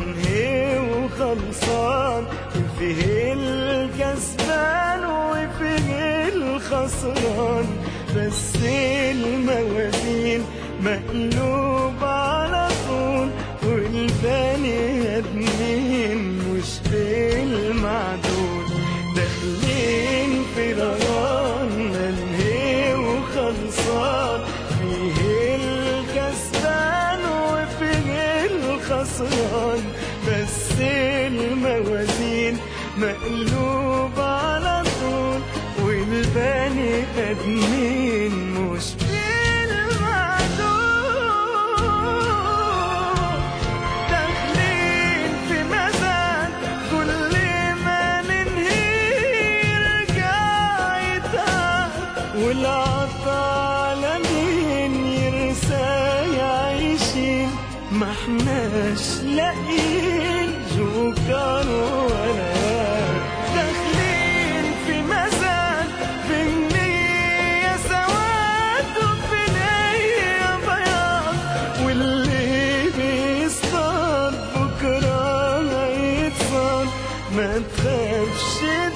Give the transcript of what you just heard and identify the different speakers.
Speaker 1: منهي وخلصان فيه الكسبان وفيه الخسران بس الموازين مقلوب على طول والبني ادمين مش بالمعدول داخلين في رمضان منهي وخلصان فيه الكسبان وفيه الخسران بس الموازين مقلوب على طول والبني ادمين مش بالمعدول داخلين في مزاد كل ما ننهي يرجع يتعب والعطا لمين يرسى يعيشين ما احناش لاقيين جوكر ولا داخلين في مزاد في النية سواد وفي نية بياض واللي بيصطاد بكرة هيتصاد ما تخافش